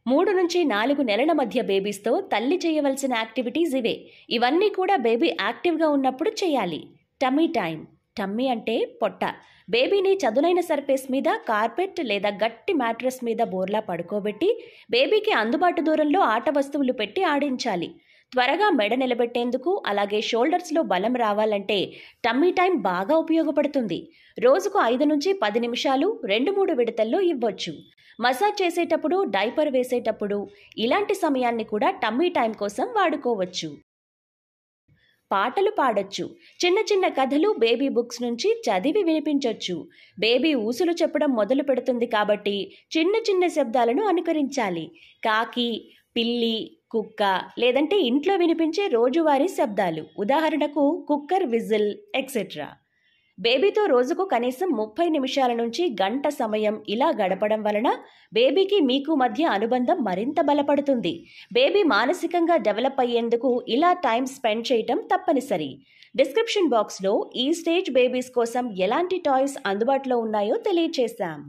మూడు నుంచి నాలుగు నెలల మధ్య బేబీస్తో తల్లి చేయవలసిన యాక్టివిటీస్ ఇవే ఇవన్నీ కూడా బేబీ యాక్టివ్గా ఉన్నప్పుడు చేయాలి టమ్మీ టైం టమ్మీ అంటే పొట్ట బేబీని చదునైన సర్ఫేస్ మీద కార్పెట్ లేదా గట్టి మ్యాట్రెస్ మీద బోర్లా పడుకోబెట్టి బేబీకి అందుబాటు దూరంలో ఆట వస్తువులు పెట్టి ఆడించాలి త్వరగా మెడ నిలబెట్టేందుకు అలాగే షోల్డర్స్లో బలం రావాలంటే టమ్మీ టైం బాగా ఉపయోగపడుతుంది రోజుకు ఐదు నుంచి పది నిమిషాలు రెండు మూడు విడతల్లో ఇవ్వచ్చు మసాజ్ చేసేటప్పుడు డైపర్ వేసేటప్పుడు ఇలాంటి సమయాన్ని కూడా టమ్మీ టైం కోసం వాడుకోవచ్చు పాటలు పాడొచ్చు చిన్న చిన్న కథలు బేబీ బుక్స్ నుంచి చదివి వినిపించొచ్చు బేబీ ఊసులు చెప్పడం మొదలు పెడుతుంది కాబట్టి చిన్న చిన్న శబ్దాలను అనుకరించాలి కాకి పిల్లి కుక్క లేదంటే ఇంట్లో వినిపించే రోజువారీ శబ్దాలు ఉదాహరణకు కుక్కర్ విజిల్ ఎక్సెట్రా బేబీతో రోజుకు కనీసం ముప్పై నిమిషాల నుంచి గంట సమయం ఇలా గడపడం వలన బేబీకి మీకు మధ్య అనుబంధం మరింత బలపడుతుంది బేబీ మానసికంగా డెవలప్ అయ్యేందుకు ఇలా టైం స్పెండ్ చేయటం తప్పనిసరి డిస్క్రిప్షన్ బాక్స్లో ఈ స్టేజ్ బేబీస్ కోసం ఎలాంటి టాయ్స్ అందుబాటులో ఉన్నాయో తెలియచేశాం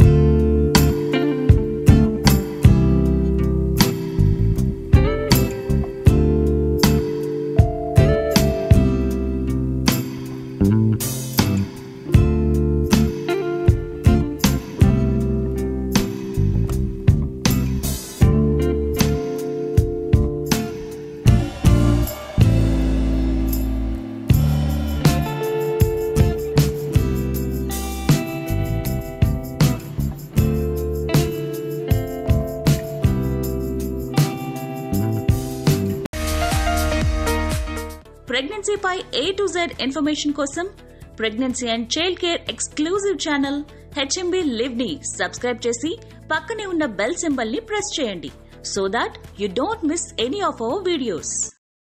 ప్రెగ్నెన్సీపై ఏ టు జెడ్ ఇన్ఫర్మేషన్ కోసం pregnancy and child care exclusive channel HMB live ని సబ్స్క్రైబ్ చేసి పక్కనే ఉన్న బెల్ సింబల్ ని ప్రెస్ చేయండి so that you don't miss any of our videos